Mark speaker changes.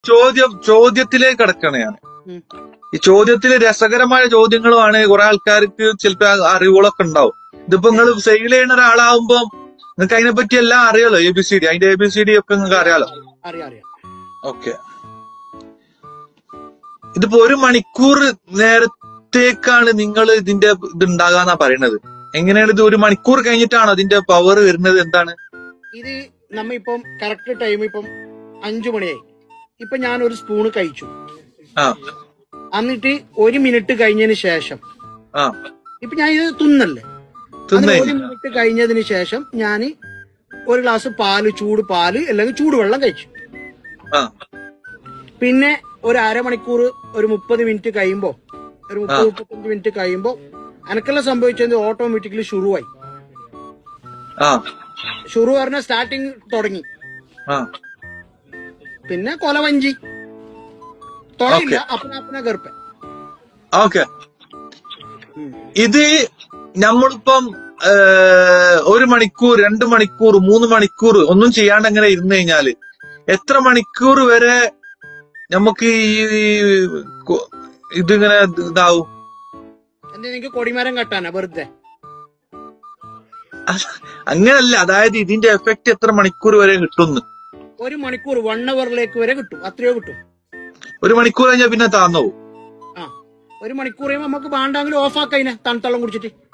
Speaker 1: ചോദ്യം ചോദ്യത്തിലേക്ക് കിടക്കണ ഞാൻ
Speaker 2: ഉം.
Speaker 1: ഈ ചോദ്യത്തില് രസകരമായ ചോദ്യങ്ങളുമാണ് കുറെ ആൾക്കാർക്ക് ചിലപ്പോ അറിവുകളൊക്കെ ഉണ്ടാവും ഇതിപ്പോ നിങ്ങൾ സെയിൽ ചെയ്യുന്ന ഒരാളാവുമ്പോ നിങ്ങൾക്ക് അതിനെ പറ്റി എല്ലാം അറിയാലോ എ ബി സി ഡി അതിന്റെ എ ബി സി ഡി ഒക്കെ നിങ്ങൾക്ക് അറിയാലോ
Speaker 2: അറിയാം അറിയാം
Speaker 1: ഓക്കെ ഇതിപ്പോ ഒരു മണിക്കൂർ നേരത്തേക്കാണ് നിങ്ങൾ ഇതിന്റെ ഇത് ഉണ്ടാകാന്നാ പറയണത് എങ്ങനെയാണ് ഇത് ഒരു മണിക്കൂർ കഴിഞ്ഞിട്ടാണോ അതിന്റെ പവർ വരുന്നത് എന്താണ്
Speaker 2: ഇത് നമ്മ ഇപ്പം കറക്റ്റ് ടൈം ഇപ്പം അഞ്ചു മണിയായി ഇപ്പൊ ഞാൻ ഒരു സ്പൂണ് കഴിച്ചു
Speaker 1: ആ
Speaker 2: എന്നിട്ട് ഒരു മിനിറ്റ് കഴിഞ്ഞതിന് ശേഷം
Speaker 1: ആ
Speaker 2: ഇപ്പൊ ഞാൻ ഇത് തിന്നല്ലേ
Speaker 1: തിന്നു
Speaker 2: അതിന് ഒരു മിനിറ്റ് കഴിഞ്ഞതിന് ശേഷം ഞാൻ ഒരു ഗ്ലാസ് പാല് ചൂട് പാല് അല്ലെങ്കിൽ ചൂടുവെള്ളം കഴിച്ചു
Speaker 1: ആ
Speaker 2: പിന്നെ ഒരു അരമണിക്കൂർ ഒരു മുപ്പത് മിനിറ്റ് കഴിയുമ്പോ ഒരു മുപ്പത് മുപ്പത്തഞ്ച് മിനിറ്റ് കഴിയുമ്പോ അനക്കെല്ലാം സംഭവിച്ചത് ഓട്ടോമാറ്റിക്കലി ഷുറുവായി
Speaker 1: ആ
Speaker 2: ഷുറു പറഞ്ഞ സ്റ്റാർട്ടിങ് തുടങ്ങി
Speaker 1: ആ
Speaker 2: പിന്നെ കൊലവഞ്ചി തുടങ്ങില്ല അപ്പന അപ്പന ഗർപ്പ
Speaker 1: ഓക്കെ ഇത് നമ്മളിപ്പം ഏഹ്, ഒരു മണിക്കൂർ രണ്ട് മണിക്കൂർ മൂന്ന് മണിക്കൂർ ഒന്നും ചെയ്യാണ്ട് അങ്ങനെ ഇരുന്ന് കഴിഞ്ഞാല് എത്ര മണിക്കൂർ വരെ നമുക്ക് ഈ കൊ- ഇതിങ്ങനെ ഇതാവും
Speaker 2: എന്റെ എനിക്ക് കൊടിമരം കെട്ടാനാ വെറുതെ
Speaker 1: അങ്ങനല്ല അതായത് ഇതിന്റെ എഫക്ട് എത്ര മണിക്കൂർ വരെ കിട്ടുന്നു
Speaker 2: ഒരു മണിക്കൂർ വൺ അവറിലേക്ക് വരെ കിട്ടും അത്രയോ കിട്ടും
Speaker 1: ഒരു മണിക്കൂർ കഴിഞ്ഞാൽ പിന്നെ താന്നോ
Speaker 2: ആ ഒരു മണിക്കൂർ കഴിയുമ്പോ നമുക്ക് വേണ്ടെങ്കിലും ഓഫ് ആക്കതിനെ തണുത്തള്ളം കുടിച്ചിട്ട്